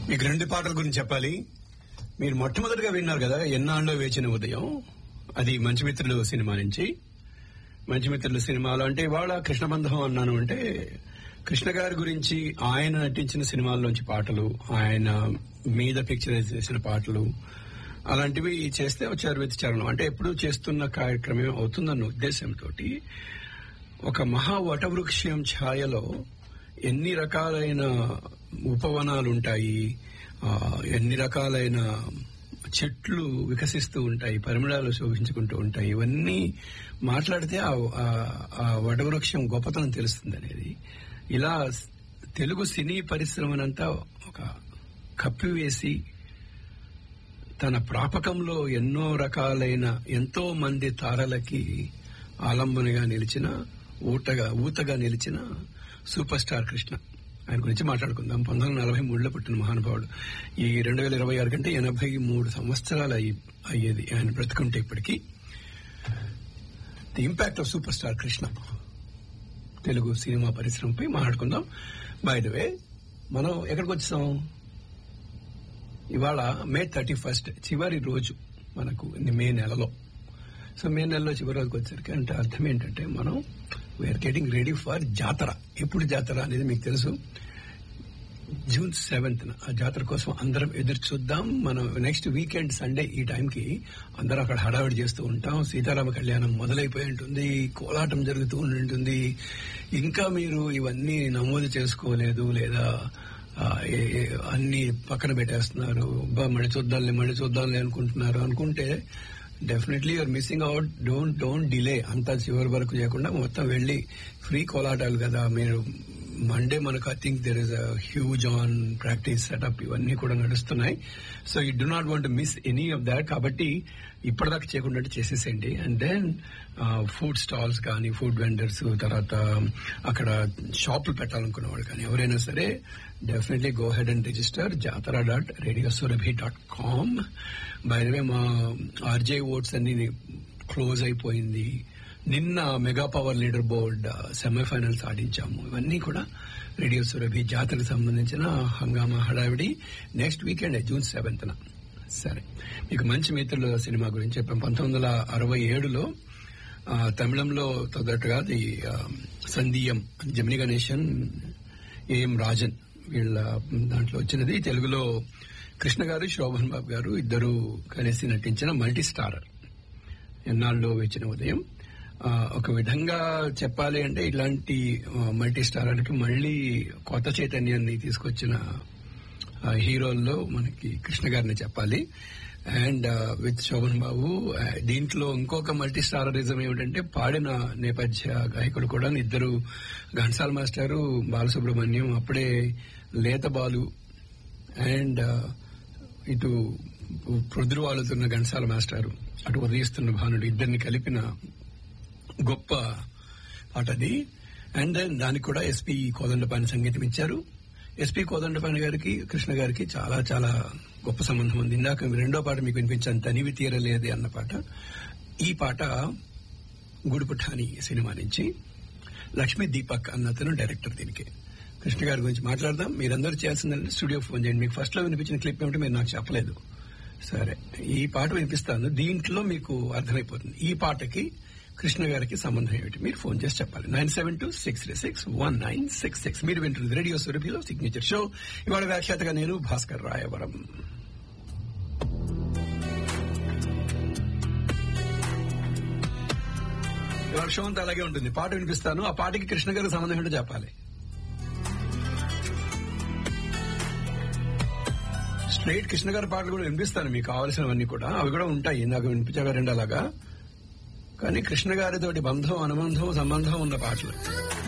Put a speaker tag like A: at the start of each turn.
A: మీకు రెండు పాటల గురించి చెప్పాలి మీరు మొట్టమొదటిగా విన్నారు కదా ఎన్నాళ్ళలో వేచిన ఉదయం అది మంచి మిత్రులు సినిమా నుంచి మంచి మిత్రులు సినిమాలో అంటే ఇవాళ కృష్ణబంధం అన్నాను అంటే కృష్ణ గారి గురించి ఆయన నటించిన సినిమాల్లోంచి పాటలు ఆయన మీద పిక్చరైజ్ చేసిన పాటలు అలాంటివి చేస్తే వచ్చారు విత్ చరణం అంటే ఎప్పుడు చేస్తున్న కార్యక్రమం అవుతుందన్న ఉద్దేశంతో ఒక మహా వటవృక్షం ఛాయలో ఎన్ని రకాలైన ఉపవనాలు ఉంటాయి ఆ, ఎన్ని రకాలైన చెట్లు వికసిస్తూ ఉంటాయి పరిమళాలు శోభించుకుంటూ ఉంటాయి ఇవన్నీ మాట్లాడితే ఆ- ఆ- ఆ వటవృక్షం గొప్పతనం తెలుస్తుంది అనేది ఇలా స్- తెలుగు సినీ పరిశ్రమనంతా ఒక కప్పివేసి తన ప్రాపకంలో ఎన్నో రకాలైన ఎంతో మంది తారలకి ఆలంబనగా నిలిచిన ఊటగా ఊతగా నిలిచిన సూపర్ స్టార్ కృష్ణ ఆయన గురించి మాట్లాడుకుందాం పంతొమ్మిది వందల నలభై మూడులో పుట్టిన మహానుభావుడు ఈ రెండు వేల ఇరవై ఆరు కంటే ఎనభై మూడు సంవత్సరాలు అయ్యి అయ్యేది ఆయన బ్రతుకుంటే ఇప్పటికీ the impact of super star Krishna Telugu cinema పరిశ్రమపై మాట్లాడుకుందాం బై ద వే మనం ఎక్కడికి వచ్చాం ఇవాళ మే థర్టీ ఫస్ట్ చివరి రోజు మనకు మే నెలలో సో మే నెలలో చివరి రోజుకి వచ్చరికి అంటే అర్థం ఏంటంటే మనం వీఆర్ గెటింగ్ రెడీ ఫర్ జాతర ఎప్పుడు జాతర అనేది మీకు తెలుసు జూన్ సెవెంత్ ఆ జాతర కోసం అందరం ఎదురు చూద్దాం మనం నెక్స్ట్ వీకెండ్ సండే ఈ టైంకి అందరం అక్కడ హడావిడి చేస్తూ ఉంటాం సీతారామ కళ్యాణం మొదలైపోయి ఉంటుంది కోలాటం జరుగుతూ ఉంటుంది ఇంకా మీరు ఇవన్నీ నమోదు చేసుకోలేదు లేదా ఆ, ఏ- ఏ- అన్ని పక్కన పెట్టేస్తున్నారు బా మళ్ళీ చూద్దాంలే మళ్ళీ చూద్దాంలే అనుకుంటున్నారు అనుకుంటే definitely you're missing out don't don't delay అంతా చివరి వరకు చేయకుండా మొత్తం వెళ్ళి ఫ్రీ కోలాటాలు కదా మీరు మండే మనకు I think there is a huge on practice setup ఇవన్నీ కూడా నడుస్తున్నాయి so you do not want miss any of that కాబట్టి ఇప్పటిదాకా చేయకుండా చేసేసేయండి అండ్ దెన్ ఫుడ్ స్టాల్స్ కానీ ఫుడ్ వెండర్స్ తర్వాత అక్కడ షాపులు పెట్టాలనుకున్న వాళ్ళు కానీ ఎవరైనా సరే definitely go head and register Jatara dot radio Surabhi dot com by the way మా ఆర్జే ఓట్స్ అన్ని క్లోజ్ అయిపోయింది నిన్న mega power leader board semifinals ఆడించాము ఇవన్నీ కూడా రేడియో సురభి జాతరకు సంబంధించిన హంగామా హడావిడి నెక్స్ట్ వీకెండ్ జూన్ సెవెంత్ సరే మీకు మంచి మిత్రుల సినిమా గురించి చెప్పాం పంతొమ్మిది వందల అరవై ఏడులో ఆ, తమిళంలో తొదటగా ది ఆ, సందీయం జమిని గణేశన్ ఏఎం రాజన్ వీళ్ళ దాంట్లో వచ్చినది తెలుగులో కృష్ణ గారు శోభన్ బాబు గారు ఇద్దరు కలిసి నటించిన మల్టీ స్టారర్ ఎన్నాళ్ళు వచ్చిన ఉదయం ఆ, ఒక విధంగా చెప్పాలి అంటే ఇలాంటి మల్టీ స్టారర్కి మళ్ళీ కొత్త చైతన్యాన్ని తీసుకొచ్చిన ఆ, హీరోల్లో మనకి కృష్ణ గారిని చెప్పాలి అండ్ విత్ శోభన్ బాబు ఆ, దీంట్లో ఇంకొక మల్టీ స్టారరిజం ఏమిటంటే పాడిన నేపథ్య గాయకులు కూడా ఇద్దరు ఘంటాల్ మాస్టారు బాలసుబ్రహ్మణ్యం అప్పుడే లేత బాలు అండ్ ఇటు ప్రొద్దురువాలుతున్న ఘంటాల మాస్టారు అటు ఉదయిస్తున్న భానుడు ఇద్దరిని కలిపిన గొప్ప పాట అది అండ్ దెన్ దానికి కూడా ఎస్పి కోదండపాని సంగీతం ఇచ్చారు ఎస్పి కోదండపాని గారికి కృష్ణ గారికి చాలా చాలా గొప్ప సంబంధం ఉంది ఇందాక రెండో పాట మీకు వినిపించాను తనివి తీరలేదే అన్న పాట ఈ పాట గుడిపుఠాని సినిమా నుంచి లక్ష్మీ దీపక్ అన్నతను డైరెక్టర్ దీనికి కృష్ణ గారి గురించి మాట్లాడదాం మీరందరూ చేయాల్సిందంటే స్టూడియో ఫోన్ చేయండి మీకు ఫస్ట్ లో వినిపించిన క్లిప్ ఏమిటో మీరు నాకు చెప్పలేదు సరే ఈ పాట వినిపిస్తాను దీంట్లో మీకు అర్థమైపోతుంది ఈ పాటకి కృష్ణ గారికి సంబంధం ఏమిటి మీరు ఫోన్ చేసి చెప్పాలి nine seven two six three six one nine six six మీరు వింటుంది రేడియో సురభిలో సిగ్నేచర్ షో ఇవాళ వ్యాఖ్యాతగా నేను భాస్కర్ రాయవరం ఇవాళ షో అంతా అలాగే ఉంటుంది పాట వినిపిస్తాను ఆ పాటకి కృష్ణ గారికి సంబంధం ఏంటో చెప్పాలి స్ట్రైట్ కృష్ణ గారి పాటలు కూడా వినిపిస్తాను మీకు కావాల్సినవన్నీ కూడా అవి కూడా ఉంటాయి ఇందాక వినిపించాగా రెండు అలాగా కానీ కృష్ణ గారితోటి బంధం అనుబంధం సంబంధం ఉన్న పాటలు